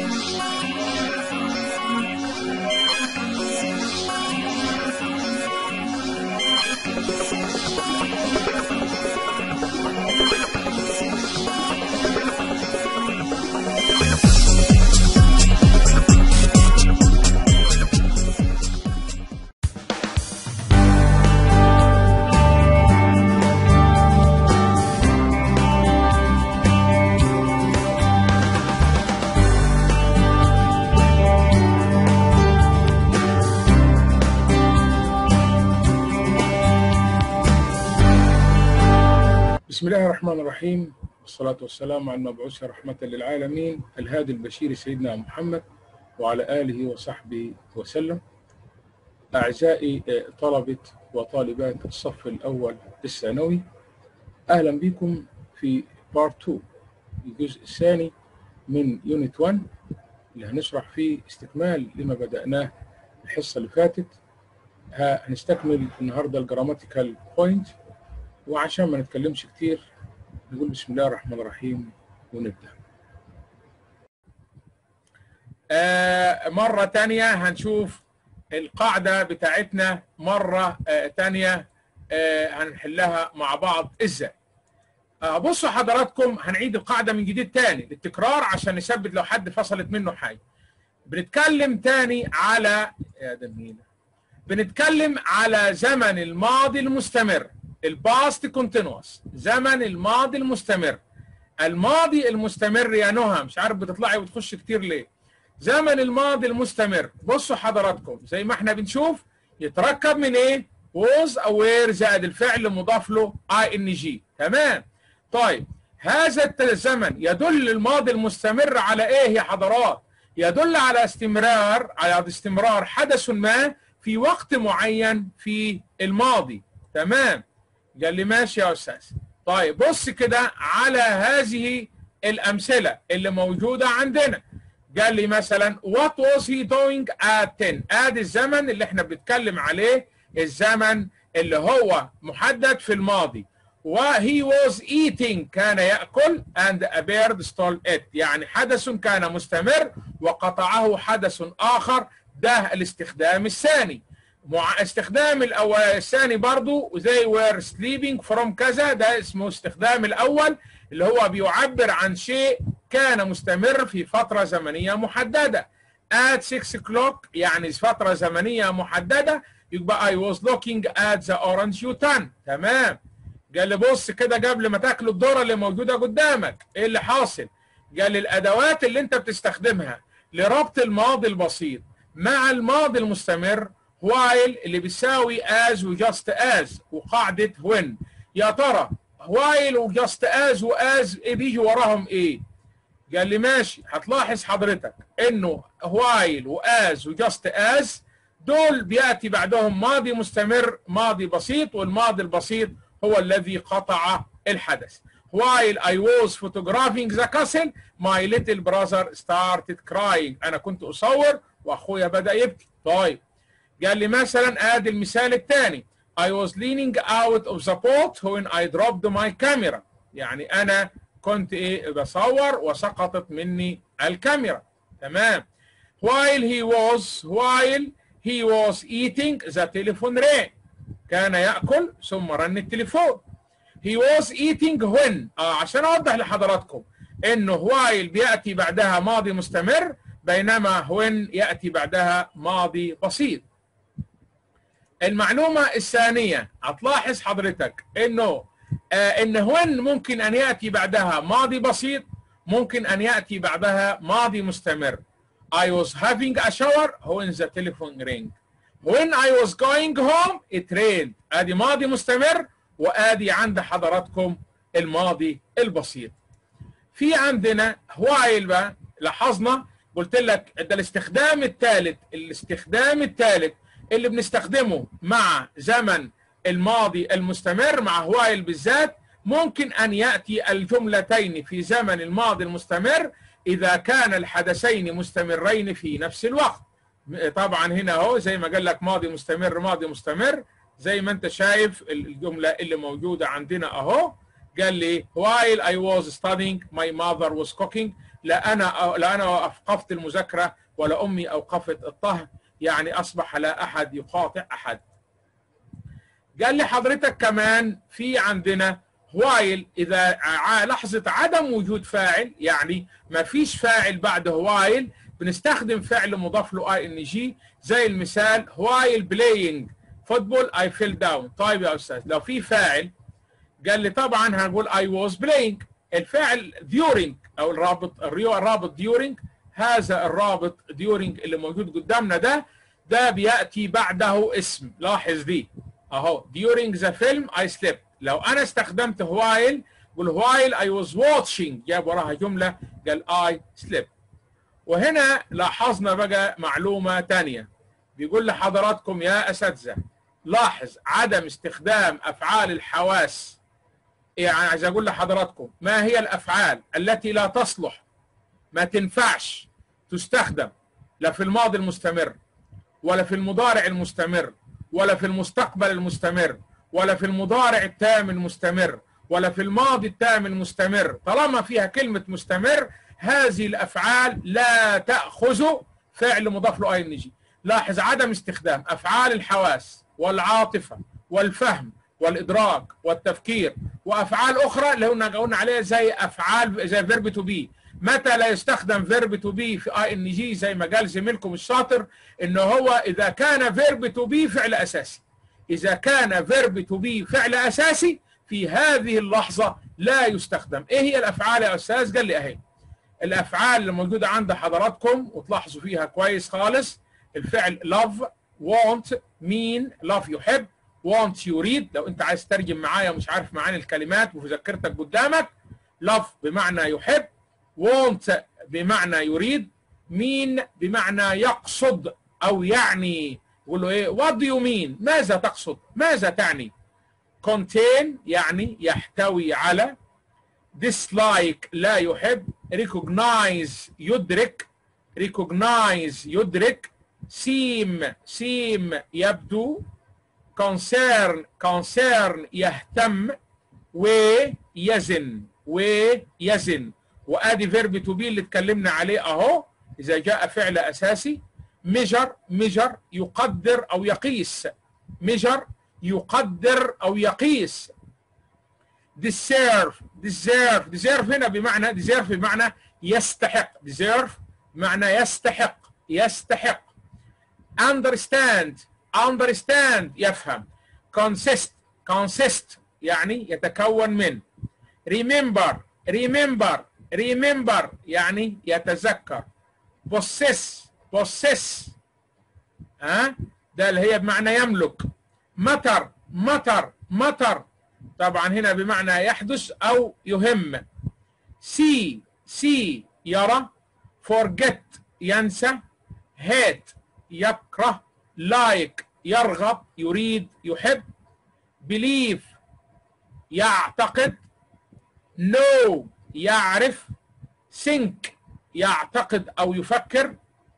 بسم الله الرحمن الرحيم والصلاة والسلام على المبعوث رحمة للعالمين الهادي البشير سيدنا محمد وعلى آله وصحبه وسلم أعزائي طلبة وطالبات الصف الأول الثانوي أهلا بكم في بارت 2 الجزء الثاني من يونت 1 اللي هنشرح فيه استكمال لما بدأناه الحصة اللي فاتت هنستكمل النهارده الجراماتيكال بوينت وعشان ما نتكلمش كتير نقول بسم الله الرحمن الرحيم ونبدأ آه مرة تانية هنشوف القاعدة بتاعتنا مرة آه تانية آه هنحلها مع بعض ازاي آه بصوا حضراتكم هنعيد القاعدة من جديد تاني للتكرار عشان نثبت لو حد فصلت منه حاجة بنتكلم تاني على يا دمينة بنتكلم على زمن الماضي المستمر الباست كونتينوس زمن الماضي المستمر الماضي المستمر يا نهى مش عارف بتطلعي وتخش كتير ليه زمن الماضي المستمر بصوا حضراتكم زي ما احنا بنشوف يتركب من ايه was aware زائد الفعل مضاف له اي ان جي تمام طيب هذا الزمن يدل الماضي المستمر على ايه يا حضرات يدل على استمرار على استمرار حدث ما في وقت معين في الماضي تمام قال لي ماشي يا استاذ طيب بص كده على هذه الامثله اللي موجوده عندنا قال لي مثلا what was he doing at 10 ادي الزمن اللي احنا بنتكلم عليه الزمن اللي هو محدد في الماضي وهي was eating كان ياكل and a bird stole it يعني حدث كان مستمر وقطعه حدث اخر ده الاستخدام الثاني مع استخدام الاول الثاني برضو زي وير سليبنج فروم كذا ده اسمه استخدام الاول اللي هو بيعبر عن شيء كان مستمر في فترة زمنية محددة at 6 o'clock يعني فترة زمنية محددة يبقى I was looking at the orange you تمام قال لي بص كده قبل ما تاكل الذرة اللي موجودة قدامك ايه اللي حاصل قال لي الادوات اللي انت بتستخدمها لربط الماضي البسيط مع الماضي المستمر while اللي بيساوي as و just as وقاعدة when يا ترى while و just as و as إيه بيجي وراهم ايه قال لي ماشي هتلاحظ حضرتك انه while و as و just as دول بياتي بعدهم ماضي مستمر ماضي بسيط والماضي البسيط هو الذي قطع الحدث while I was photographing the castle my little brother started crying انا كنت اصور واخويا بدا يبكي طيب قال لي مثلا ادي المثال الثاني I was leaning out of the boat when I dropped my camera يعني انا كنت ايه بصور وسقطت مني الكاميرا تمام while he was while he was eating the telephone rang كان ياكل ثم رن التليفون he was eating when آه عشان اوضح لحضراتكم انه while بياتي بعدها ماضي مستمر بينما when ياتي بعدها ماضي بسيط المعلومة الثانية هتلاحظ حضرتك انه آه ان وين ممكن ان ياتي بعدها ماضي بسيط ممكن ان ياتي بعدها ماضي مستمر I was having a shower when the telephone rang when I was going home it rained ادي ماضي مستمر وادي عند حضراتكم الماضي البسيط في عندنا while بقى لاحظنا قلت لك ده الاستخدام الثالث الاستخدام الثالث اللي بنستخدمه مع زمن الماضي المستمر مع وايل بالذات ممكن ان ياتي الجملتين في زمن الماضي المستمر اذا كان الحدثين مستمرين في نفس الوقت طبعا هنا اهو زي ما قال لك ماضي مستمر ماضي مستمر زي ما انت شايف الجمله اللي موجوده عندنا اهو قال لي while I was studying my mother was cooking لا انا لا انا اوقفت المذاكره ولا امي اوقفت الطهر يعني اصبح لا احد يقاطع احد قال لي حضرتك كمان في عندنا وايل اذا لحظه عدم وجود فاعل يعني ما فيش فاعل بعد وايل بنستخدم فعل مضاف له اي ان جي زي المثال وايل بلاينج فوتبول اي فيل داون طيب يا استاذ لو في فاعل قال لي طبعا هنقول اي واز بلاينج الفاعل during او الرابط الرابط during هذا الرابط during اللي موجود قدامنا ده ده بياتي بعده اسم لاحظ دي اهو during the film I slept لو انا استخدمت while قول while I was watching جاب وراها جمله قال I slept وهنا لاحظنا بقى معلومه ثانيه بيقول لحضراتكم يا اساتذه لاحظ عدم استخدام افعال الحواس يعني عايز اقول لحضراتكم ما هي الافعال التي لا تصلح ما تنفعش تستخدم لا في الماضي المستمر ولا في المضارع المستمر ولا في المستقبل المستمر ولا في المضارع التام المستمر ولا في الماضي التام المستمر طالما فيها كلمة مستمر هذه الأفعال لا تأخذ فعل مضاف له اي ان جي لاحظ عدم استخدام أفعال الحواس والعاطفة والفهم والإدراك والتفكير وأفعال أخرى اللي قلنا قلنا عليها زي أفعال زي فيرب تو بي متى لا يستخدم فيرب تو بي في اي ان جي زي ما قال زميلكم الشاطر ان هو اذا كان فيرب تو بي فعل اساسي اذا كان فيرب تو بي فعل اساسي في هذه اللحظه لا يستخدم ايه هي الافعال يا استاذ قال لي اهي الافعال اللي موجوده عند حضراتكم وتلاحظوا فيها كويس خالص الفعل love want mean love يحب want يريد لو انت عايز تترجم معايا ومش عارف معاني الكلمات وفي ذاكرتك قدامك love بمعنى يحب want بمعنى يريد مين بمعنى يقصد او يعني يقول له ايه what do you mean ماذا تقصد ماذا تعني contain يعني يحتوي على dislike لا يحب recognize يدرك recognize يدرك seem seem يبدو concern concern يهتم ويزن ويزن وادي فيرب تو بي اللي اتكلمنا عليه اهو اذا جاء فعل اساسي ميجر ميجر يقدر او يقيس ميجر يقدر او يقيس deserve deserve deserve هنا بمعنى deserve بمعنى يستحق deserve بمعنى يستحق يستحق understand understand يفهم consist consist يعني يتكون من remember remember remember يعني يتذكر possess possess ها ده اللي هي بمعنى يملك مطر مطر مطر طبعا هنا بمعنى يحدث او يهم see see يرى forget ينسى hate يكره like يرغب يريد يحب believe يعتقد know يعرف think يعتقد او يفكر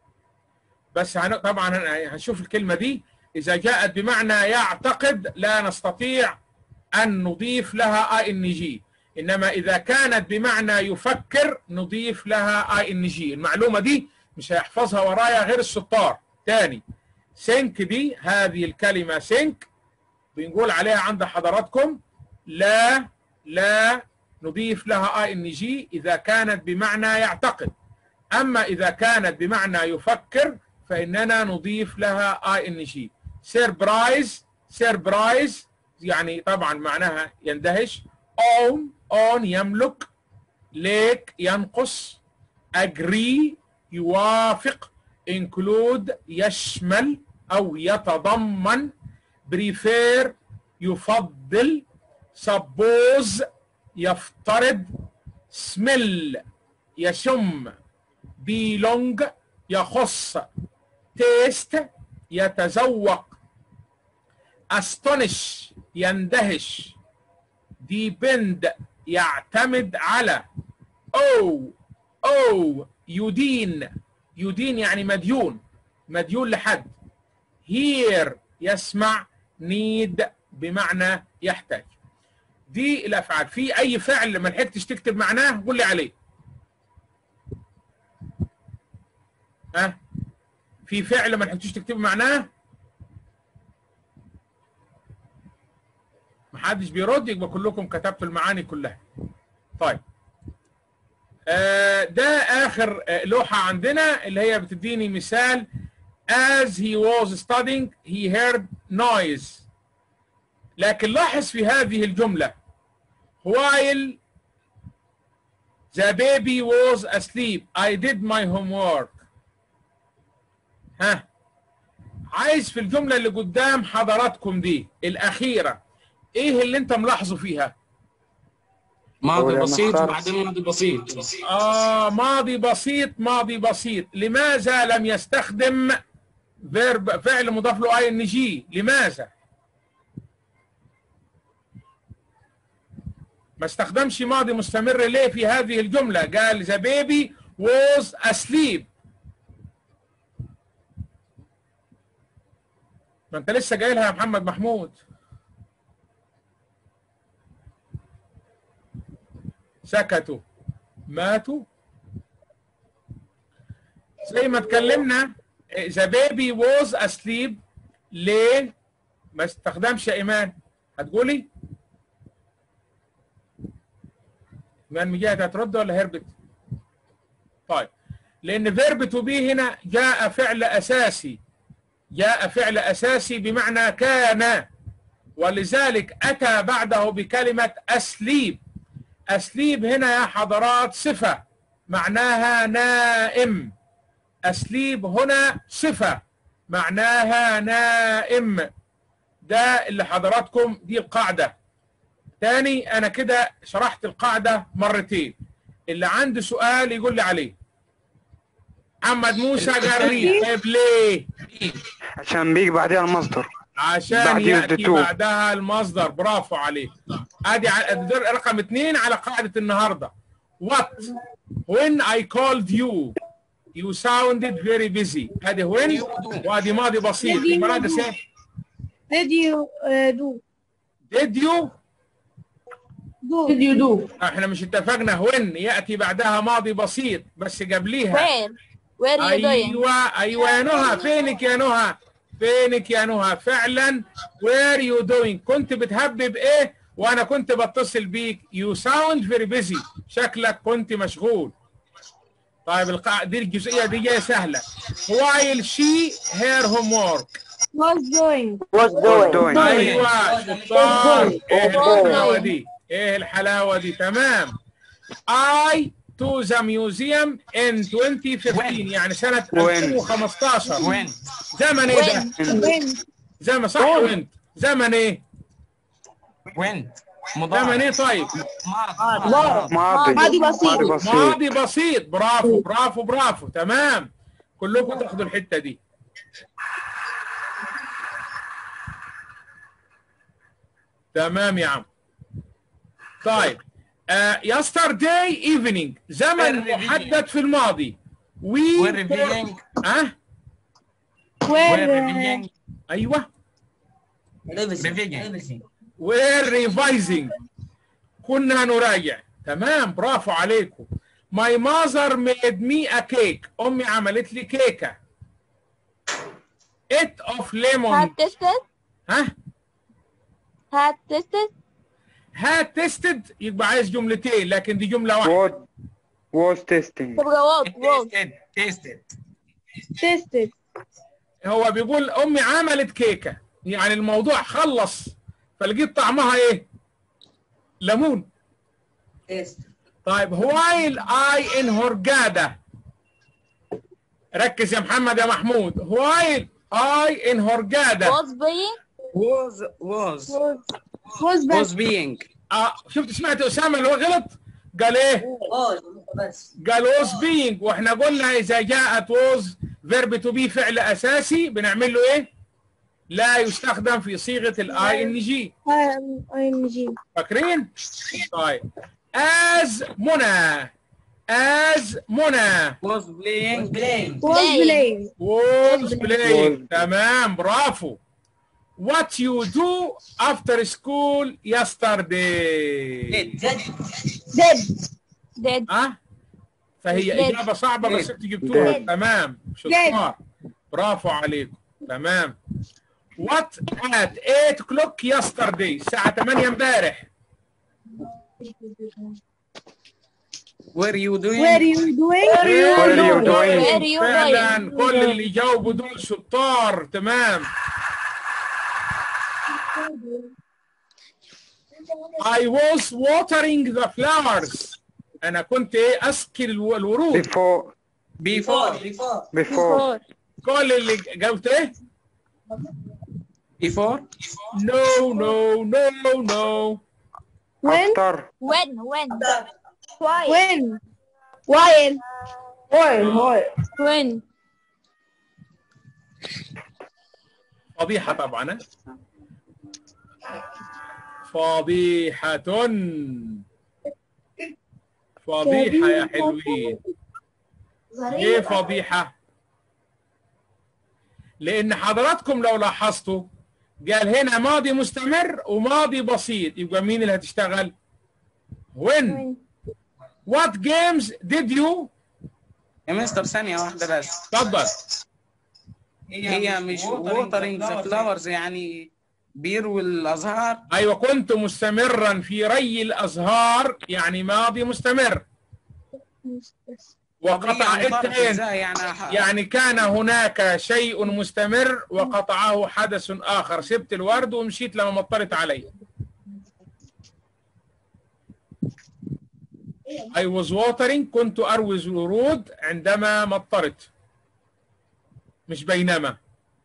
بس هن... طبعا هنشوف الكلمه دي اذا جاءت بمعنى يعتقد لا نستطيع ان نضيف لها اي ان جي انما اذا كانت بمعنى يفكر نضيف لها اي ان جي المعلومه دي مش هيحفظها ورايا غير الشطار تاني سينك دي هذه الكلمه سينك بنقول عليها عند حضراتكم لا لا نضيف لها اي ان جي اذا كانت بمعنى يعتقد اما اذا كانت بمعنى يفكر فاننا نضيف لها اي ان جي سيربرايز سيربرايز يعني طبعا معناها يندهش اون اون يملك ليك ينقص اجري يوافق انكلود يشمل او يتضمن بريفير يفضل سبوز يفترض سمل يشم بيلونج يخص تيست يتذوق استونش يندهش ديبند يعتمد على او او يدين يدين يعني مديون مديون لحد هير يسمع نيد بمعنى يحتاج دي الافعال في اي فعل ما لحقتش تكتب معناه قول لي عليه ها في فعل ما لحقتوش تكتبوا معناه محدش بيرد يبقى كلكم كتبتوا المعاني كلها طيب آه ده اخر آه لوحه عندنا اللي هي بتديني مثال as he was studying he heard noise لكن لاحظ في هذه الجمله while the baby was asleep I did my homework ها عايز في الجمله اللي قدام حضراتكم دي الاخيره ايه اللي انت ملاحظه فيها ماضي هو بسيط مختار. وبعدين ماضي بسيط آه ماضي بسيط ماضي بسيط لماذا لم يستخدم فيرب فعل مضاف له اي ان جي لماذا ما استخدمش ماضي مستمر ليه في هذه الجملة قال ذا بيبي was asleep ما انت لسه جايلها يا محمد محمود سكتوا ماتوا زي ما اتكلمنا ذا بيبي ووز اسليب ليه ما استخدمش ايمان هتقولي ايمان مجاهد هترد ولا هربت طيب لان فيرب تو بي هنا جاء فعل اساسي جاء فعل اساسي بمعنى كان ولذلك اتى بعده بكلمه اسليب أسليب هنا يا حضرات صفة معناها نائم أسليب هنا صفة معناها نائم ده اللي حضراتكم دي القاعدة تاني أنا كده شرحت القاعدة مرتين اللي عنده سؤال يقول لي عليه محمد موسى جري طيب ليه؟ عشان بيجي بعدها المصدر عشان بعد ياتي يثبتوه. بعدها المصدر برافو عليك ادي ع- ده رقم اثنين على قاعده النهارده what when I called you you sounded very busy ادي when وادي ماضي بسيط Did you المراد do? ايه Did you uh, do? did you Do. did you do احنا مش اتفقنا when ياتي بعدها ماضي بسيط بس قبليها Where? Where are you doing? ايوه ايوه يا نهى فينك يا نهى فينك يا نهى فعلا وير يو دوينج كنت بتهبب ايه وانا كنت بتصل بيك يو ساوند فيري بيزي شكلك كنت مشغول طيب القاعدة دي الجزئية دي جاية سهلة while she her homework Was doing. was doing ايوه شطار ايه الحلاوة دي ايه الحلاوة دي تمام I to the museum in 2015 يعني سنة When. 2015 وين زمن ايه ده؟ When. زمن صح وانت زمن ايه؟ وين زمن مضارع ايه طيب؟ ماضي ماضي ماضي بسيط. ماضي بسيط ماضي بسيط برافو برافو برافو تمام كلكم تاخدوا الحتة دي تمام يا عم طيب uh, yesterday evening زمن We're محدد في الماضي we We're reviewing ها we're Where. uh, reviewing ايوه reviewing we're revising كنا نراجع تمام برافو عليكم my mother made me a cake امي عملت لي كيكه it of lemon Had tested? ها Had tested? had tested يبقى عايز جملتين لكن دي جمله واحده was was testing تبقى what? What? tasted tasted Tested. هو بيقول امي عملت كيكه يعني الموضوع خلص فلقيت طعمها ايه ليمون طيب while I in هرجادة ركز يا محمد يا محمود while I in هرجادة Was being? was was Was. Was was best. being آه شفت سمعت اسامه اللي هو غلط قال ايه قال was being واحنا قلنا اذا جاءت was verb to be فعل اساسي بنعمل له ايه لا يستخدم في صيغه الاي ان جي Um, ING. فاكرين طيب as منى as منى was playing Was Playing. playing. was playing Was- تمام برافو what you do after school yesterday did Dead. Dead. ها فهي Did. اجابه صعبه بس انتوا جبتوها Did. تمام شطار برافو عليكم تمام وات ات 8 o'clock yesterday الساعه 8 امبارح Were you doing? Where are you doing? What are you doing? Where are you فعلا going? كل اللي جاوبوا دول شطار تمام I was watering the flowers انا كنت ايه اسقي الو- الورود Before. Before. Before. Before. كل اللي جاوبت ايه Before. no no no no When? After. When? When? Why? When? While. While. While. When? فضيحة طبعا ها؟ فضيحة فضيحة يا حلوين ليه فضيحة؟ لأن حضراتكم لو لاحظتوا قال هنا ماضي مستمر وماضي بسيط يبقى مين اللي هتشتغل؟ when what games did you يا مستر ثانية واحدة بس تفضل هي مش watering the flowers يعني بيروي الأزهار ايوه كنت مستمرا في ري الازهار يعني ماضي مستمر وقطع هي انطرت التين ازاي يعني ح- يعني كان هناك شيء مستمر وقطعه حدث اخر سبت الورد ومشيت لما مطرت علي I was watering كنت أروي الورود عندما مطرت مش بينما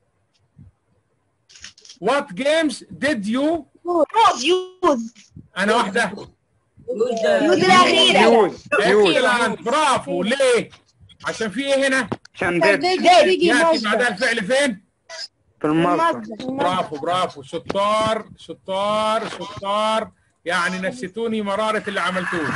What games did you Use. Use. أنا واحدة Use الأخيرة. Use. Use. Excellent. برافو ليه؟ عشان في ايه هنا؟ عشان ده did. بيجي ياتي بعدها مصدر. الفعل فين؟ في المصدر. برافو برافو شطار شطار شطار يعني نسيتوني مرارة اللي عملتوه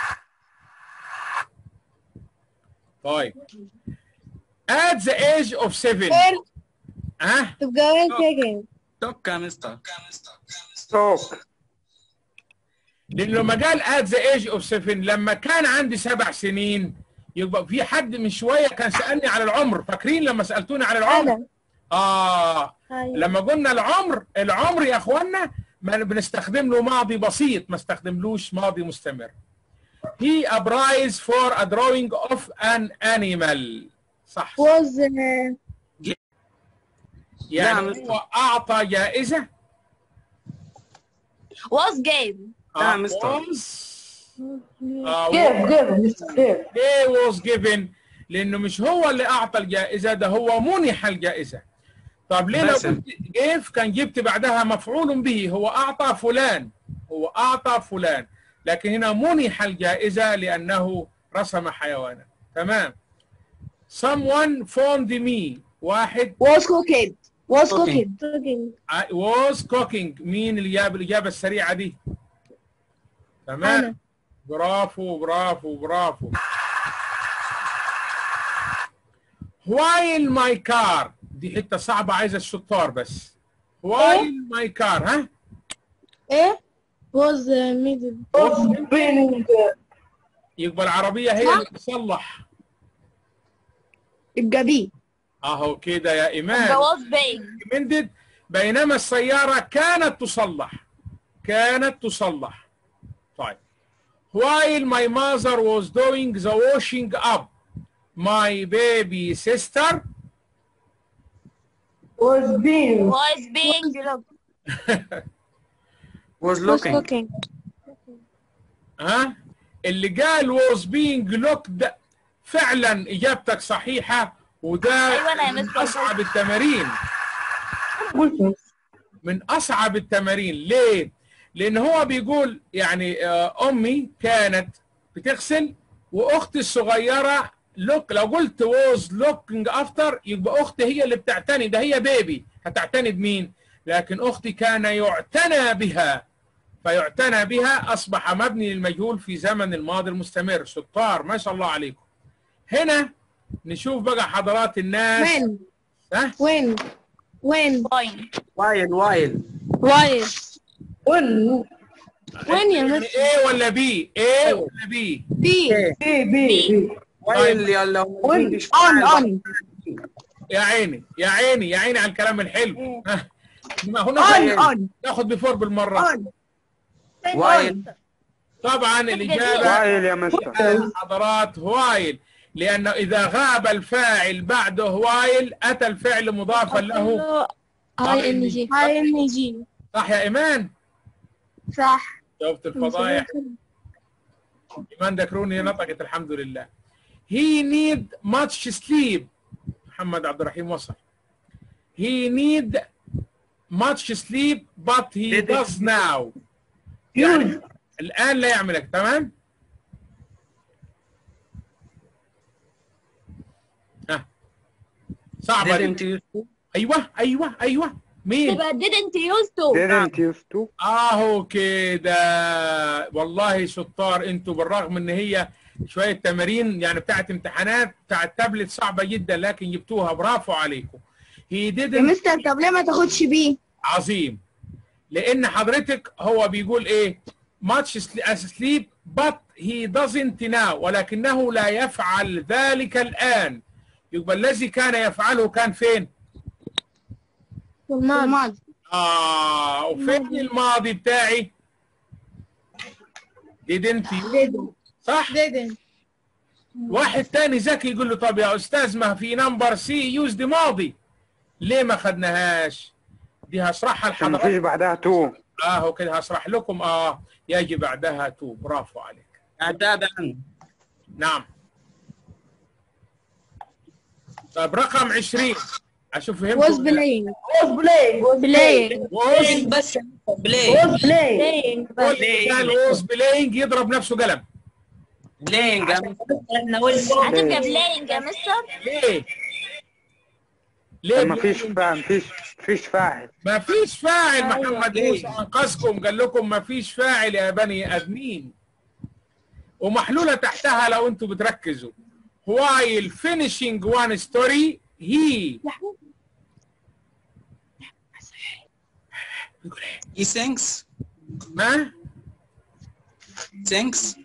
طيب at the age of seven Where ها تبقى وين second. توك يا مستر Talk. لأن لما قال at the age of seven لما كان عندي سبع سنين يبقى في حد من شوية كان سألني على العمر فاكرين لما سألتوني على العمر أنا. آه أيوة. لما قلنا العمر العمر يا اخوانا ما بنستخدم له ماضي بسيط ما استخدملوش ماضي مستمر he a prize for a drawing of an animal صح Was uh, يعني نعم. هو اعطى جائزه Was game. لا، آه، مستر. was آه، give give give. he was given لانه مش هو اللي اعطى الجائزه ده هو منح الجائزه طب ليه لو باسم. قلت جيف كان جبت بعدها مفعول به هو اعطى فلان هو اعطى فلان لكن هنا منح الجائزه لانه رسم حيوانا تمام someone phoned me واحد Was cooking. Was Cooking. cooking. Cooking. I was cooking مين اللي جاب الاجابه السريعه دي تمام أنا. برافو برافو برافو while my car دي حته صعبه عايزه الشطار بس while my car ها إيه؟ Was uh, middle. Was being يبقى العربيه هي اللي تصلح الجبي. اهو كده يا The ايمان was big. recommended بينما السيارة كانت تصلح كانت تصلح طيب while my mother was doing the washing up my baby sister Was being. Was being looked. was Was looking cooking. ها اللي قال was being looked فعلا اجابتك صحيحة وده أيوة أنا يا من مستر. اصعب التمارين من اصعب التمارين ليه؟ لان هو بيقول يعني آه، امي كانت بتغسل واختي الصغيره لوك لو قلت was looking after يبقى اختي هي اللي بتعتني ده هي بيبي هتعتني بمين؟ لكن اختي كان يعتنى بها فيعتنى بها اصبح مبني للمجهول في زمن الماضي المستمر شطار ما شاء الله عليكم هنا نشوف بقى حضرات الناس When? ها When? When? Point. while while Why? When? When يا يعني مستر؟ ايه ولا بي؟ ايه ولا بي؟ B. B. B. وايل يلا وين؟ اون اون يا عيني يا عيني يا عيني على الكلام الحلو ها. ما هنا اون زي- اون ناخد بفور بالمره اون وايل طبعا الاجابه وايل يا مستر حضرات وايل لانه اذا غاب الفاعل بعده وايل اتى الفعل مضافا له هاي ان جي هاي ان جي صح يا ايمان صح شفت الفضايح ايمان دكروني نطقت الحمد لله he need much sleep محمد عبد الرحيم وصل he need much sleep but he does now يعني الان لا يعملك تمام ها صعبه دي. didn't you ايوه ايوه ايوه مين تبقى didn't used to didn't used to اهو كده والله شطار انتوا بالرغم ان هي شويه تمارين يعني بتاعت امتحانات بتاعت تابلت صعبه جدا لكن جبتوها برافو عليكم هي يا didn't مستر طب ليه ما تاخدش بيه؟ عظيم لان حضرتك هو بيقول ايه much sleep but he doesn't now ولكنه لا يفعل ذلك الان يبقى الذي كان يفعله كان فين الماضي اه وفين الماضي بتاعي didn't you صح didn't واحد تاني ذكي يقول له طب يا استاذ ما في نمبر سي يوزد ماضي ليه ما خدناهاش دي هشرحها عشان ما فيش لحضرتك بعدها تو اه كده هشرح لكم اه يجي بعدها تو برافو عليك اعدادا نعم طيب رقم 20 اشوف فهمتوا was ولا لا؟ playing was playing was playing was بس بلاي was playing كل كان was playing يضرب نفسه قلم بلاينج هتبقى playing يا مستر ليه؟ ليه ما فيش فاعل فيش فيش فاعل ما فيش فاعل محمد موسى انقذكم قال لكم ما فيش فاعل يا بني ادمين ومحلوله تحتها لو انتم بتركزوا while finishing one story he بيقول ايه؟ he thinks ما thinks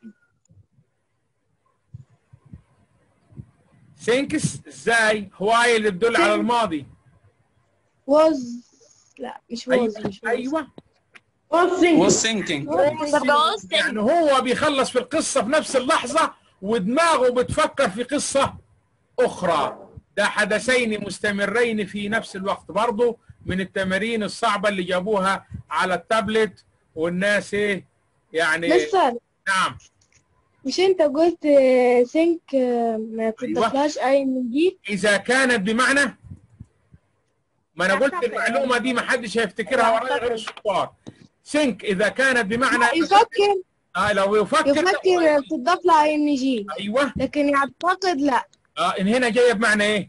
thinks ازاي while اللي بتدل على الماضي was لا مش was ايوه مش was ايوه was thinking تبقى was يعني هو بيخلص في القصه في نفس اللحظه ودماغه بتفكر في قصه اخرى ده حدثين مستمرين في نفس الوقت برضه من التمارين الصعبه اللي جابوها على التابلت والناس ايه يعني مستر نعم مش انت قلت سينك ما بتضافلهاش اي من دي اذا كانت بمعنى ما انا قلت المعلومه دي ما حدش هيفتكرها ورايا غير الشطار سينك اذا كانت بمعنى يفكر آه لو يفكر يفكر بتضاف له اي ان جي ايوه لكن يعتقد لا اه ان هنا جايه بمعنى ايه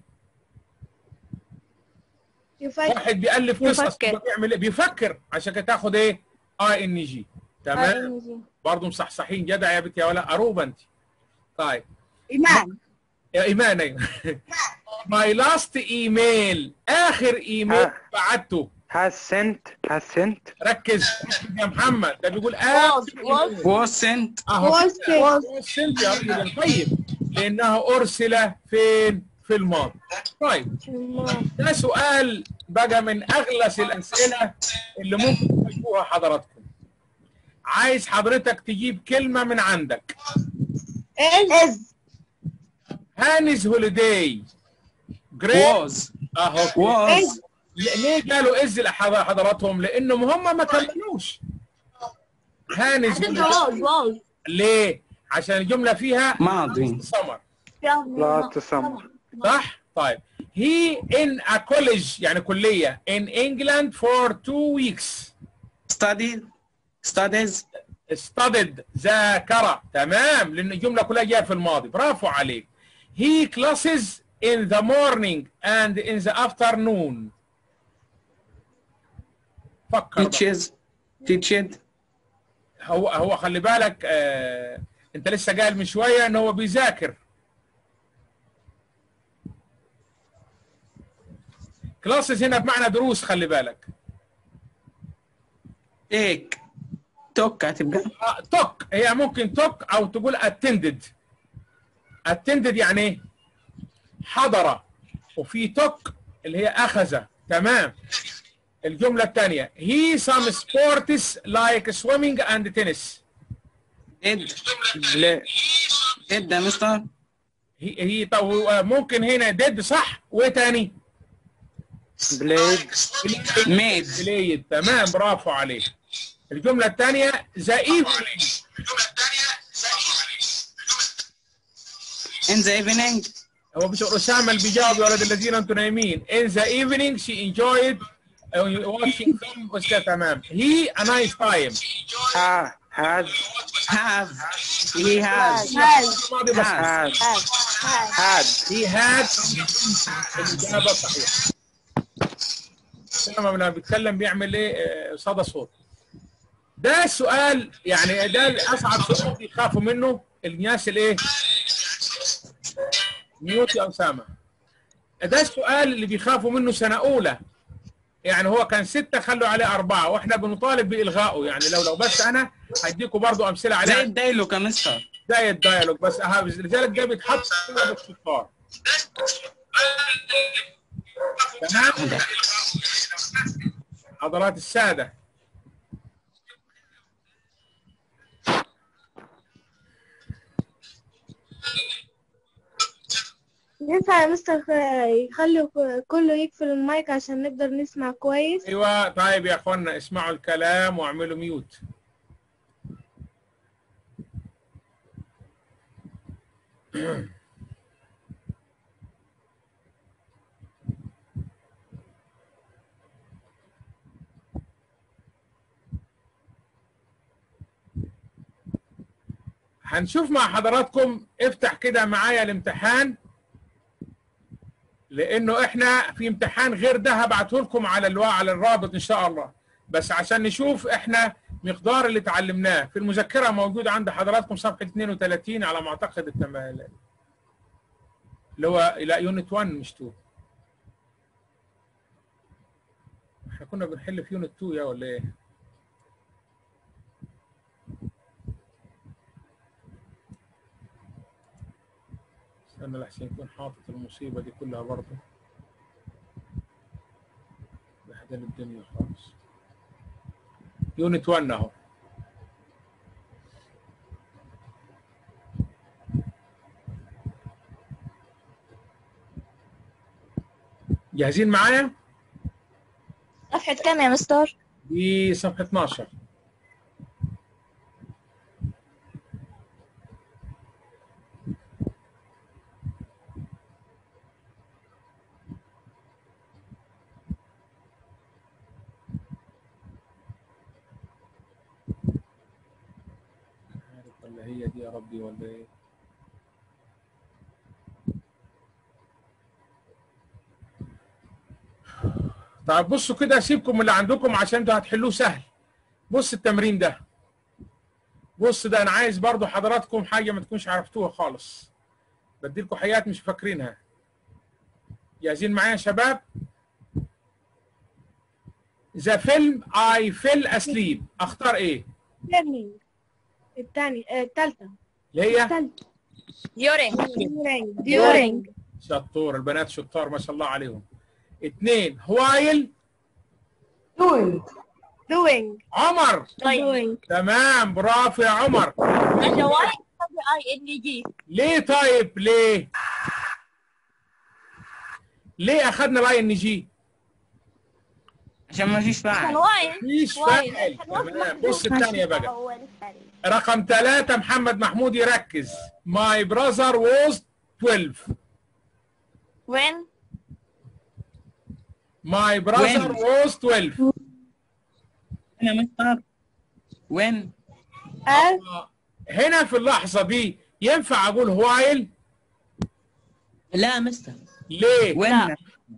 يفكر واحد بيألف قصص يفكر. بيعمل ايه بيفكر عشان كده تاخد ايه اي ان جي تمام برضه مصحصحين جدع يا بنت يا ولا اروبه انت طيب ايمان يا ايمان ايوه ماي لاست ايميل اخر ايميل آه. بعته has sent has sent ركز ركز يا محمد ده بيقول اخر was was was sent اهو was كده. was وصلت يا راجل طيب لانه ارسل فين في الماضي طيب ده سؤال بقى من اغلس الاسئله اللي ممكن تجيبوها حضراتكم عايز حضرتك تجيب كلمه من عندك از هانز هوليداي جريت was اهو was ليه قالوا از لحض- حضراتهم لانهم هم ما كملوش هانز هتبقى was was ليه عشان الجمله فيها ماضي سمر last summer صح طيب he in a college يعني كليه in England for two weeks studied studies studied ذاكر تمام لان الجمله كلها جايه في الماضي برافو عليك he classes in the morning and in the afternoon فكر بقى. teaches teached هو هو خلي بالك آه انت لسه قايل من شويه ان هو بيذاكر كلاسز هنا بمعنى دروس خلي بالك take took هتبقى آه توك هي ممكن توك او تقول attended attended يعني ايه حضر وفي توك اللي هي اخذ تمام الجمله الثانيه he some sports like swimming and tennis did بلاي did يا مستر هي هي طب ممكن هنا ديد صح وايه تاني بلايد made بلايد تمام برافو عليك الجمله الثانيه ذا ايفنينج in the evening هو مش اسامه اللي بيجاوب يا ولد الذين انتم نايمين in the evening she enjoyed uh, watching film was كده تمام he a nice time ها هاد have he has هاز ماضي بس has هاد هاز هاد he had الاجابه صحيحه لما لما بيتكلم بيعمل ايه آه، صدى صوت ده السؤال يعني ده اصعب سؤال بيخافوا منه الناس الايه ميوت يا اسامه ده السؤال اللي بيخافوا منه سنه اولى يعني هو كان ستة خلوا عليه أربعة وإحنا بنطالب بإلغائه يعني لو لو بس أنا هديكم برضو أمثلة زي عليه الدايلوج يا مستر زي الديالوج بس أها لذلك ده بيتحط في الشطار تمام حضرات السادة ينفع يا مستر يخلي كله يقفل المايك عشان نقدر نسمع كويس ايوه طيب يا اخوانا اسمعوا الكلام واعملوا ميوت هنشوف مع حضراتكم افتح كده معايا الامتحان لانه احنا في امتحان غير ده هبعته لكم على الوا على الرابط ان شاء الله بس عشان نشوف احنا مقدار اللي اتعلمناه في المذكره موجود عند حضراتكم صفحه 32 على ما اعتقد التم... اللي هو لا يونت 1 مش 2 احنا كنا بنحل في يونت 2 يا ولا ايه؟ استنى لحسن يكون حاطط المصيبة دي كلها برضه بهدل الدنيا خالص يونت 1 اهو جاهزين معايا؟ صفحة كام يا مستر؟ دي صفحة 12 عارف ولا هي دي يا ربي ولا ايه؟ طيب بصوا كده سيبكم من اللي عندكم عشان انتوا هتحلوه سهل بص التمرين ده بص ده انا عايز برضو حضراتكم حاجه ما تكونش عرفتوها خالص بديلكم حاجات مش فاكرينها جاهزين معايا يا شباب ذا فيلم اي فيل اسليب اختار ايه ليرنينج الثاني الثالثة اللي هي الثالثة during during during شطور البنات شطار ما شاء الله عليهم اثنين وايل doing عمر طيب doing تمام برافو يا عمر ماذا واي اي ان جي ليه طيب ليه ليه اخذنا الاي ان جي عشان ما فيش كان فاعل واي مفيش واي. فاعل كان واي تمام محذوف. بص الثانيه بقى هو الثاني. رقم ثلاثة محمد محمود يركز My brother was 12 when My brother When? was 12 يا مستر when as هنا في اللحظة دي ينفع أقول while لا مستر ليه؟ when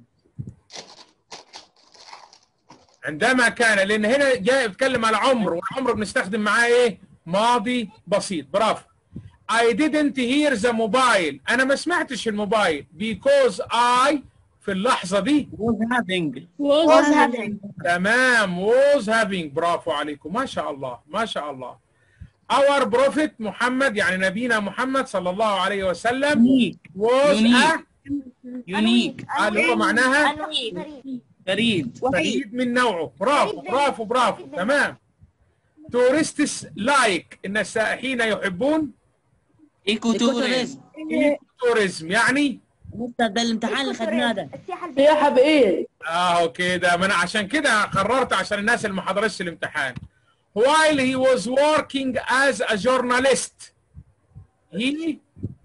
عندما كان لأن هنا جاي يتكلم على عمر والعمر بنستخدم معاه إيه؟ ماضي بسيط برافو I didn't hear the mobile أنا ما سمعتش الموبايل because I في اللحظة دي was having was having تمام was having برافو عليكم ما شاء الله ما شاء الله our prophet محمد يعني نبينا محمد صلى الله عليه وسلم يونيك was a Unique. يونيك اللي هو معناها أنوي فريد فريد من نوعه برافو برافو برافو تمام تورستس لايك ان السائحين يحبون ايكو توريزم توريزم يعني مستر ده الامتحان اللي خدناه ده سياحة بإيه؟ اه كده ما انا عشان كده قررت عشان الناس اللي ما حضرتش الامتحان while he was working as a journalist he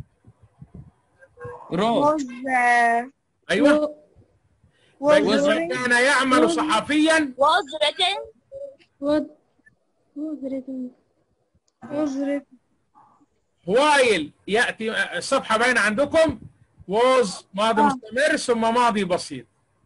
روز was uh, ايوه was بينما written كان يعمل صحفيا was written was was written was written while ياتي الصفحه باينه عندكم was ماضي مستمر ثم ماضي بسيط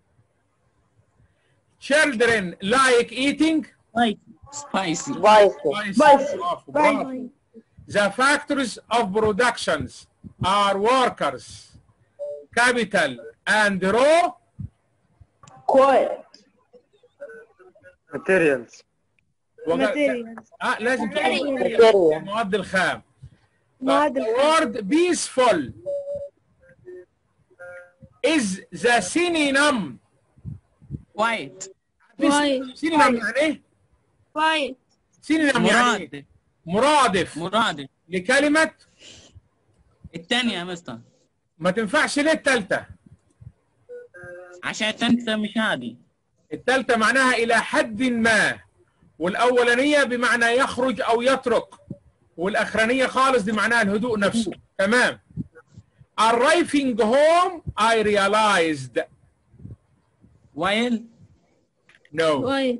children like eating سبايسي بايسي Spicy. برافو برافو The factories of productions are workers, capital, and raw كويس materials وق- materials آه لازم تقول Material. المواد الخام. مواد The word peaceful is the synonym. وايت White. synonym يعني ايه؟ white synonym يعني إيه؟ مرادف مرادف مرادف لكلمة الثانية يا مستر ما تنفعش ليه التالتة؟ عشان تنسى مش هذه التالتة معناها إلى حد ما والأولانية بمعنى يخرج أو يترك والأخرانية خالص دي معناها الهدوء نفسه تمام Arriving home I realized وايل no white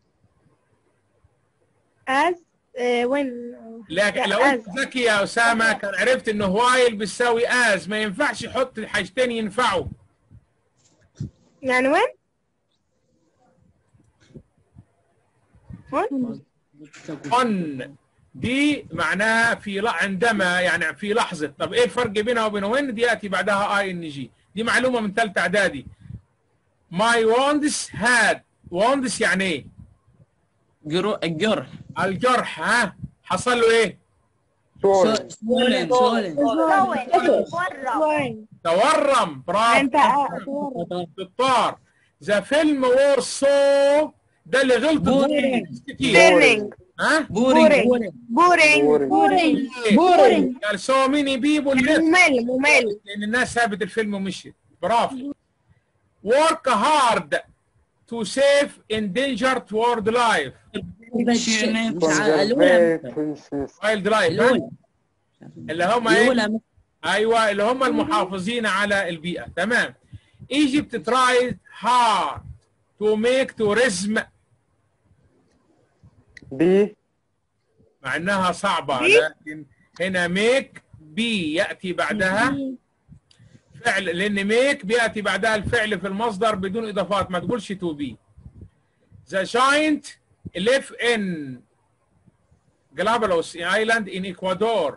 as uh, when لكن لا، لو انت as. ذكي يا أسامة كان عرفت إنه وايل بيساوي as ما ينفعش يحط حاجتين ينفعوا يعني وين وين on دي معناها في ل... عندما يعني في لحظة طب ايه الفرق بينها وبين وين دي يأتي بعدها اي ان جي دي معلومة من ثالثة اعدادي my wounds had wounds يعني ايه جرو الجرح الجرح ها حصل له ايه سوري سولن سولن وين تورم برافو انت بالطار ذا فيلم وور سو ده اللي غلط بورينج. كتير بورينج ها بورينج بورينج بورينج بورينج بورينج. بورينج قال سو ميني بيبول ممل ممل لان الناس سابت الفيلم ومشيت برافو work hard to save endangered world life الأولى wild life ها؟ الأولى اللي هم ايه الأولى ايوه اللي هم المحافظين على البيئه تمام Egypt tried hard to make tourism بي مع انها صعبه بي؟ لكن هنا ميك بي ياتي بعدها فعل لان ميك بياتي بعدها الفعل في المصدر بدون اضافات ما تقولش تو بي ذا جاينت live in Galapagos Island in Ecuador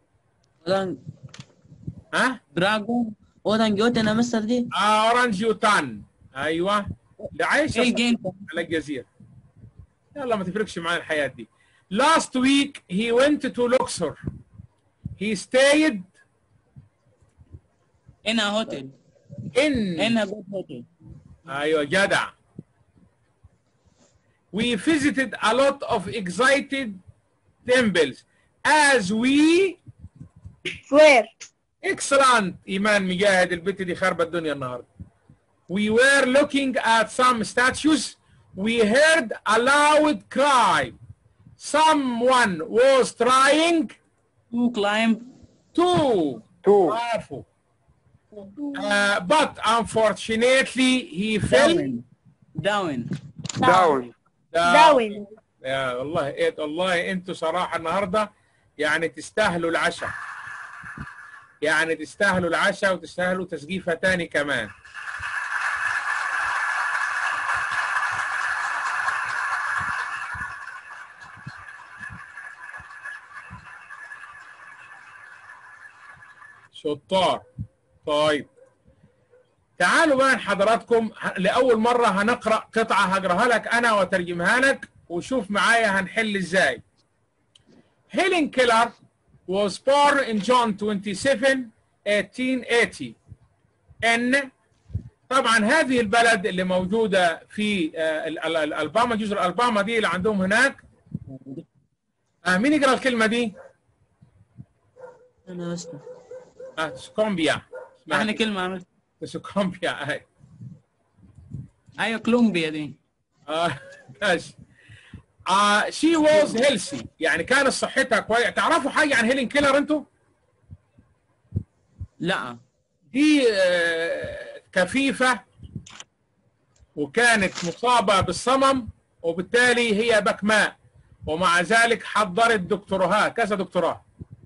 ها دراجون اودان جوتن يا مستر دي اورانج يوتان ايوه اللي عايشه ايه الجيم على الجزيره يلا ما تفرقش معايا الحياه دي last week he went to Luxor he stayed هنا هوتيل in هنا جود هوتيل ايوه جدع we visited a lot of excited temples as we where excellent ايمان مجاهد البت دي خربت الدنيا النهارده we were looking at some statues we heard a loud cry someone was trying تو كلايم to تو برافو uh, but unfortunately he fell داون داون داون داون يا والله إيه والله انتوا صراحه النهارده يعني تستاهلوا العشاء يعني تستاهلوا العشاء وتستاهلوا تسقيفه تاني كمان شطار طيب تعالوا بقى حضراتكم ه- لأول مرة هنقرأ قطعة هقراها لك أنا وترجمها لك وشوف معايا هنحل إزاي Helen Keller was born in June 27 1880 ان طبعا هذه البلد اللي موجوده في آه، ال- ال- ال- الباما جزر الباما دي اللي عندهم هناك آه مين يقرا الكلمه دي؟ انا بس آه سكومبيا احنا كلمة عملت سكومبيا هاي ايوه كولومبيا دي آه ماشي آه she was healthy يعني كانت صحتها كويسه تعرفوا حاجه عن هيلين كيلر انتوا؟ لا دي آه، كفيفة وكانت مصابة بالصمم وبالتالي هي بكماء ومع ذلك حضرت دكتوراه كذا دكتوراه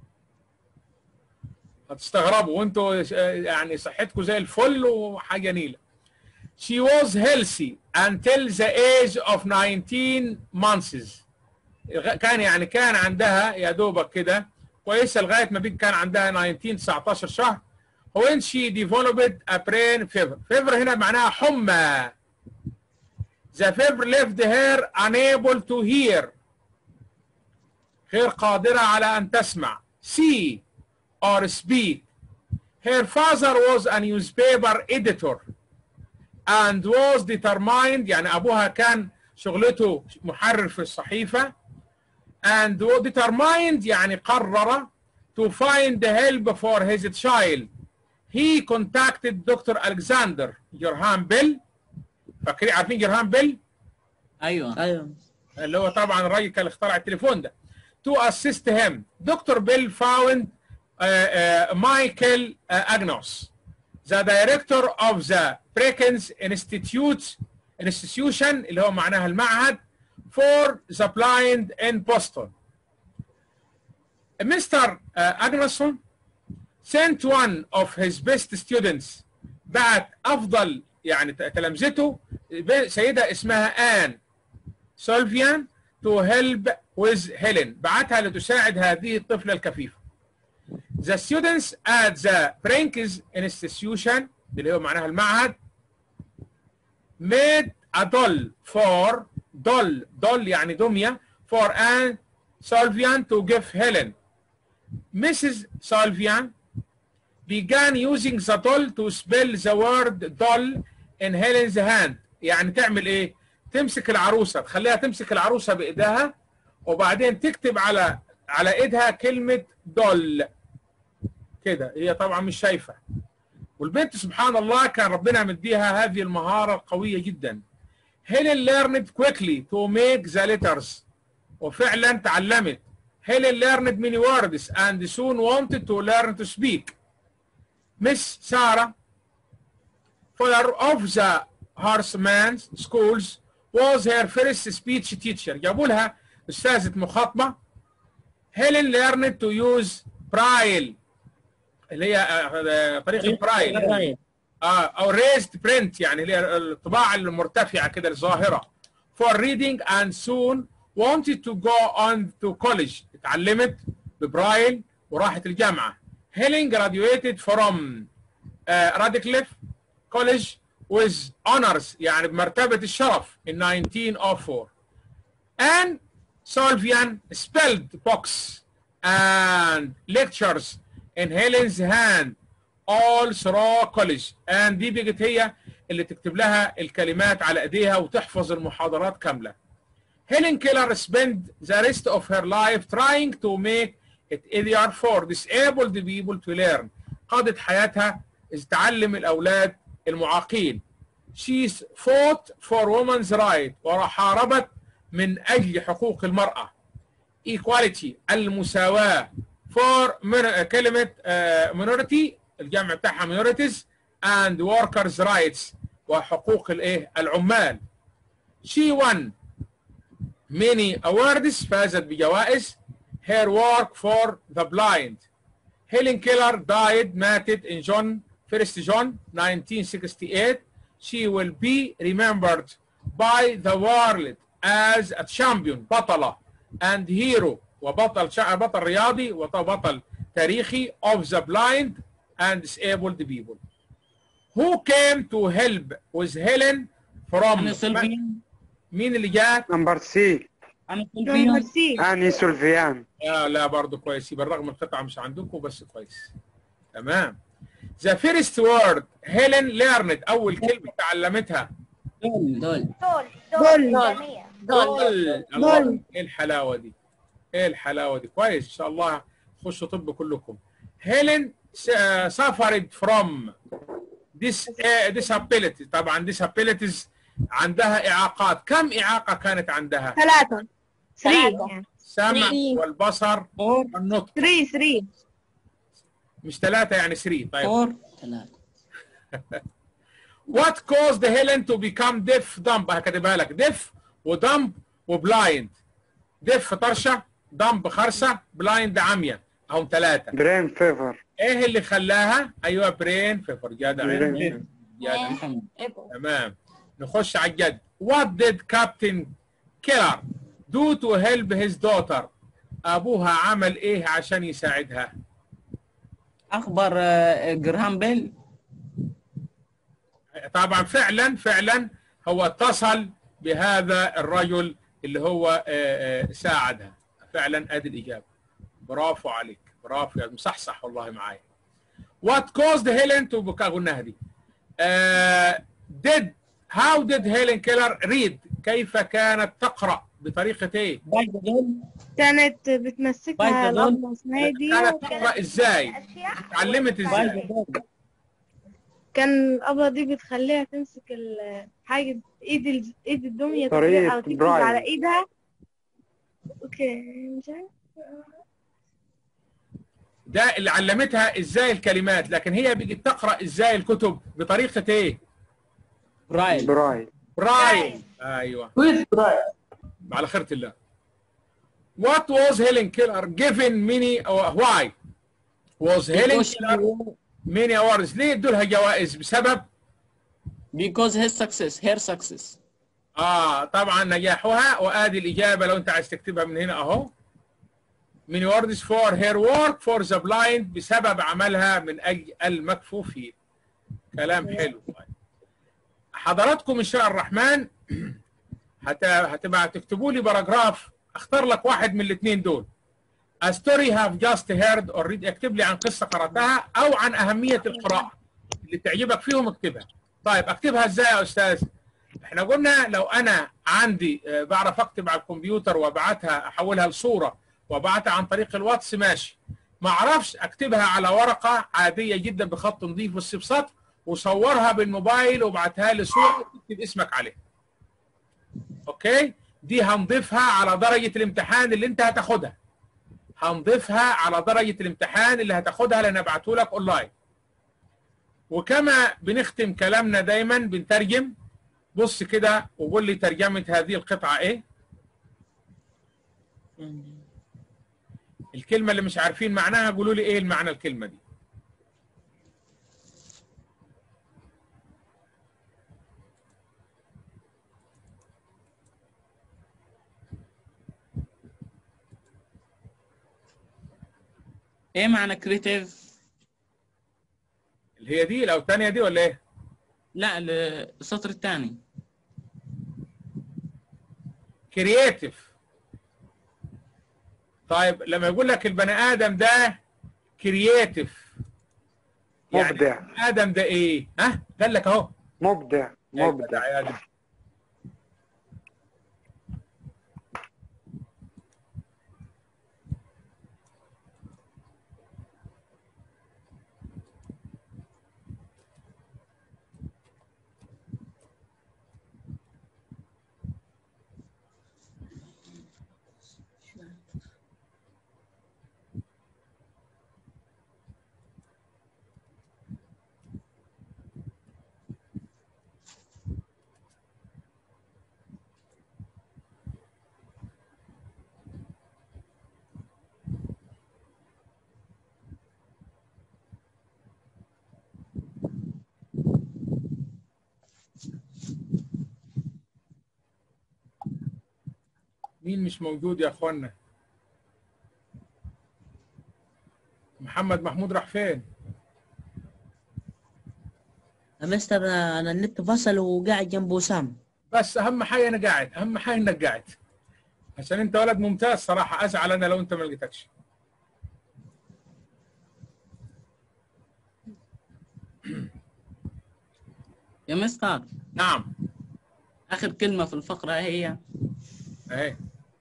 هتستغربوا وانتوا آه، يعني صحتكم زي الفل وحاجة نيلة She was healthy until the age of 19 months الغ- كان يعني كان عندها يا دوبك كده كويسة لغاية ما بين كان عندها 19 19 شهر when she developed a brain fever fever هنا معناها حمى the fever left her unable to hear غير قادرة على أن تسمع see or speak her father was a newspaper editor and was determined يعني أبوها كان شغلته محرر في الصحيفة and was determined يعني قرر to find help for his child he contacted Dr. Alexander جرهام بيل فاكرين عارفين جرهام بيل ايوه ايوه اللي هو طبعا الراجل كان اللي اخترع التليفون ده to assist him Dr. Bill found uh, uh, Michael uh, Agnos the director of the Brecken's Institute institution اللي هو معناها المعهد for the blind in Boston Mr. uh, Agnoson sent one of his best students بعت افضل يعني تلامذته سيده اسمها ان سولفيان to help with Helen بعتها لتساعد هذه الطفلة الكفيفة The students at the Frank's Institution اللي هو معناها المعهد made a doll for doll doll يعني دمية for Anne Solvian to give Helen Mrs. Solvian began using the doll to spell the word doll in Helen's hand يعني تعمل ايه تمسك العروسه تخليها تمسك العروسه بايدها وبعدين تكتب على على ايدها كلمه دول كده هي طبعا مش شايفه والبنت سبحان الله كان ربنا مديها هذه المهاره القويه جدا هيلين learned quickly to make the letters وفعلا تعلمت هيلين learned many words and soon wanted to learn to speak Miss Sarah father of the Horseman schools was her first speech teacher جابوا لها استاذه مخاطبه هيلين learned to use برايل اللي هي آه، طريقه برايل اه او raised print يعني اللي هي الطباعه المرتفعه كده الظاهره for reading and soon wanted to go on to college اتعلمت ببرايل وراحت الجامعه هيلين graduated from uh, Radcliffe College with honors يعني بمرتبة الشرف in 1904 and Solvian spelled books and lectures in Helen's hand all through college and دي بقت هي اللي تكتب لها الكلمات على ايديها وتحفظ المحاضرات كاملة Helen Keller spent the rest of her life trying to make it easier for disabled people to learn قضت حياتها تعلم الأولاد المعاقين she fought for women's right وحاربت من أجل حقوق المرأة equality المساواة for min- كلمة uh, minority الجمع بتاعها minorities and workers rights وحقوق الايه العمال she won many awards فازت بجوائز her work for the blind Helen Keller died ماتت in John 1st John 1968 she will be remembered by the world as a champion بطلة and hero وبطل شع- بطل رياضي وبطل تاريخي of the blind and disabled people who came to help with Helen from انا سلفين مين اللي جات نمبر سي انا نمبر كل سي اني سلفيان لا لا برضه كويس بالرغم القطعه مش عندكم بس كويس تمام ذا فيرست وورد هيلين ليرند اول كلمه تعلمتها دول دول دول دول الله ايه الحلاوه دي ايه الحلاوه دي كويس ان شاء الله خشوا طب كلكم هيلين سافرد فروم ديس disability طبعا disabilities عندها اعاقات كم اعاقه كانت عندها ثلاثة 3 سمع Three. والبصر فور والنطق 3 3 مش ثلاثه يعني 3 طيب فور ثلاثة What caused Helen to become deaf dumb هكتبها لك deaf ودمب وبلايند deaf طرشة dumb خرسة بلايند عمية هم ثلاثة برين فيفر ايه اللي خلاها ايوه برين فيفر جدع برين جدع محمد تمام نخش على الجد What did Captain Killer do to help his daughter ابوها عمل ايه عشان يساعدها اخبر آه، جراهام بيل طبعا فعلا فعلا هو اتصل بهذا الرجل اللي هو آه، آه، ساعدها فعلا ادي الاجابه برافو عليك برافو يا مصحصح والله معايا What caused Helen to become قلناها دي آه، did how did Helen Keller read كيف كانت تقرأ بطريقة ايه باي دول كانت بتمسكها بايظة دول. الأبلة اسمها دي كانت تقرأ ازاي اتعلمت باي ازاي دول كان الأبلة دي بتخليها تمسك ال- حاجة ايد ال- ايد الدمية طريقة تقرأ أو تكتب برايل. على ايدها اوكي مش عارف ده اللي علمتها ازاي الكلمات لكن هي بقت تقرأ ازاي الكتب بطريقة ايه برايل برايل برايل ايوه ويز برايل على خيرة الله What was Helen Keller given many or why was Helen Keller many awards ليه ادوا لها جوائز بسبب because his success her success اه طبعا نجاحها وادي الاجابه لو انت عايز تكتبها من هنا اهو many awards for her work for the blind بسبب عملها من اجل المكفوفين كلام حلو حضراتكم ان شاء الرحمن هت... هتبقى تكتبوا لي باراجراف اختار لك واحد من الاثنين دول A story have just heard or read اكتب لي عن قصة قرأتها أو عن أهمية القراءة اللي تعجبك فيهم اكتبها طيب اكتبها ازاي يا أستاذ احنا قلنا لو أنا عندي آه، بعرف أكتب على الكمبيوتر وابعتها أحولها لصورة وابعتها عن طريق الواتس ماشي ما أعرفش أكتبها على ورقة عادية جدا بخط نظيف بس بسطر وصورها بالموبايل وابعتها لي صورة وتكتب اسمك عليها اوكي دي هنضيفها على درجة الامتحان اللي انت هتاخدها هنضيفها على درجة الامتحان اللي هتاخدها لان ابعته لك اونلاين وكما بنختم كلامنا دايما بنترجم بص كده وقول لي ترجمة هذه القطعة ايه الكلمة اللي مش عارفين معناها قولوا لي ايه المعنى الكلمة دي ايه معنى كريتيف اللي هي دي لو الثانية دي ولا ايه لا السطر الثاني كرييتيف طيب لما يقول لك البني ادم ده كرييتيف مبدع البني ادم ده ايه ها قال لك اهو مبدع مبدع يا آدم. مين مش موجود يا اخوانا محمد محمود راح فين يا مستر انا النت فصل وقاعد جنب وسام بس اهم حاجه انا قاعد اهم حاجه انك قاعد عشان انت ولد ممتاز صراحه ازعل انا لو انت ما لقيتكش يا مستر نعم آخر كلمة في الفقرة هي اهي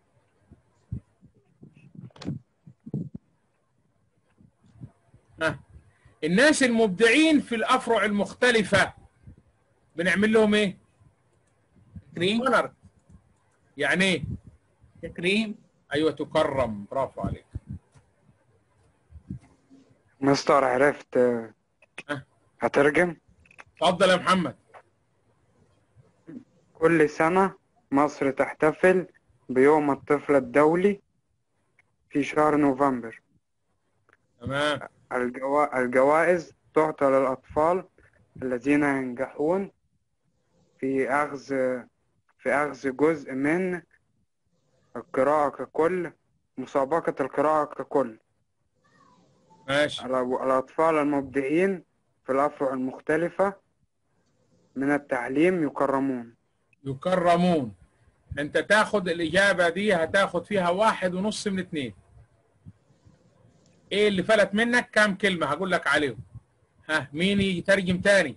ها. الناس المبدعين في الافرع المختلفه بنعمل لهم ايه؟ تكريم اونر يعني ايه؟ تكريم ايوه تكرم برافو عليك مستر عرفت آه، أه. هترجم اتفضل يا محمد كل سنة مصر تحتفل بيوم الطفل الدولي في شهر نوفمبر تمام الجوا... الجوائز تعطى للأطفال الذين ينجحون في أخذ في أخذ جزء من القراءة ككل مسابقة القراءة ككل ماشي الأ- الأطفال المبدعين في الأفرع المختلفة من التعليم يكرمون يكرمون انت تاخد الاجابه دي هتاخد فيها واحد ونص من اتنين ايه اللي فلت منك كام كلمه هقول لك عليهم ها مين يترجم تاني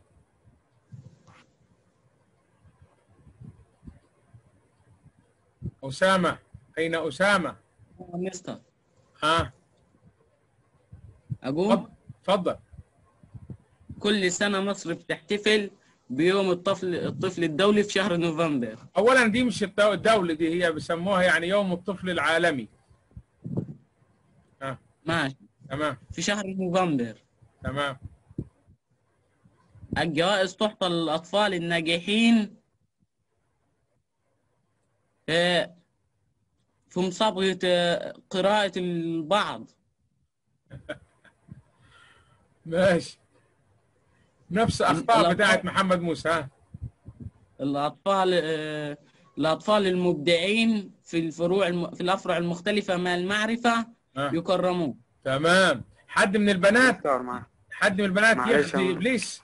اسامه اين اسامه يا مستر ها أقول اتفضل اتفضل كل سنة مصر بتحتفل بيوم الطفل الطفل الدولي في شهر نوفمبر اولا دي مش الدو- الدوله دي هي بيسموها يعني يوم الطفل العالمي ماشي تمام في شهر نوفمبر تمام الجوائز تعطى للأطفال الناجحين آه، في مسابقة آه، قراءة البعض ماشي نفس اخطاء الأطفال- بتاعت محمد موسى ها الأطفال آه، الأطفال المبدعين في الفروع الم... في الأفرع المختلفة من المعرفة ها. يكرمون تمام حد من البنات مستر معاه حد من البنات معلش يحذي يا- ابليس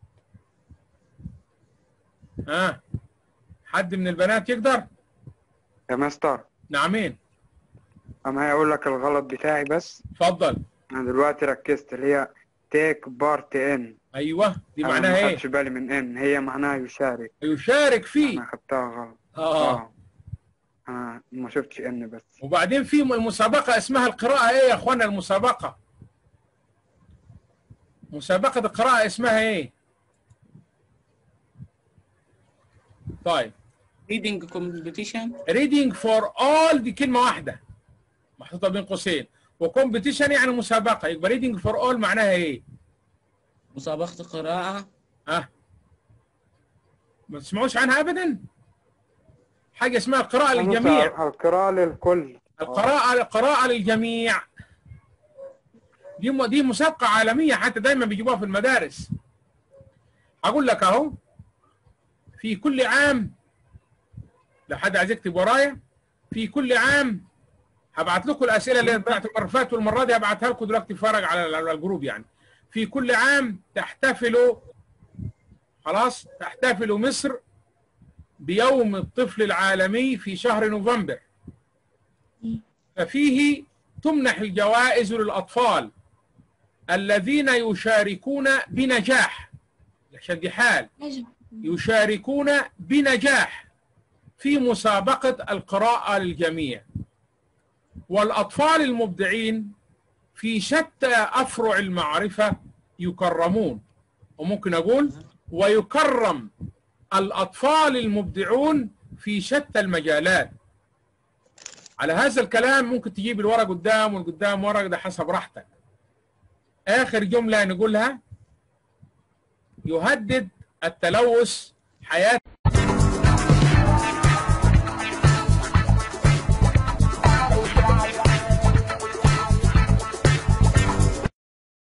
ها حد من البنات يقدر يا مستر نعمين أنا هقول لك الغلط بتاعي بس اتفضل أنا دلوقتي ركزت اللي هي تيك بارت إن ايوه دي أنا معناها ما ايه خدتش بالي من إن هي معناها يشارك يشارك فيه أنا خدتها غلط اه أنا ما شفتش إن بس وبعدين في مسابقة اسمها القراءة ايه يا اخوانا المسابقة مسابقة القراءة اسمها ايه طيب reading competition reading for all دي كلمة واحدة محطوطة بين قوسين وكومبيتيشن يعني مسابقة يبقى reading for all معناها ايه؟ مسابقة قراءة ها ما تسمعوش عنها ابدا حاجة اسمها القراءة للجميع القراءة للكل القراءة القراءة للجميع دي م- دي مسابقة عالمية حتى دايما بيجيبوها في المدارس هقول لك اهو في كل عام لو حد عايز يكتب ورايا في كل عام هبعت لكم الاسئله اللي بتاعت المره اللي فاتت والمره دي هبعتها لكم دلوقتي فرج على على الجروب يعني في كل عام تحتفلوا خلاص تحتفل مصر بيوم الطفل العالمي في شهر نوفمبر ففيه تمنح الجوائز للأطفال الذين يشاركون بنجاح عشان دي حال يشاركون بنجاح في مسابقة القراءة للجميع والأطفال المبدعين في شتى أفرع المعرفة يكرمون وممكن أقول ويكرم الأطفال المبدعون في شتى المجالات على هذا الكلام ممكن تجيب الورق قدام والقدام ورق ده حسب راحتك آخر جملة نقولها يهدد التلوث حياة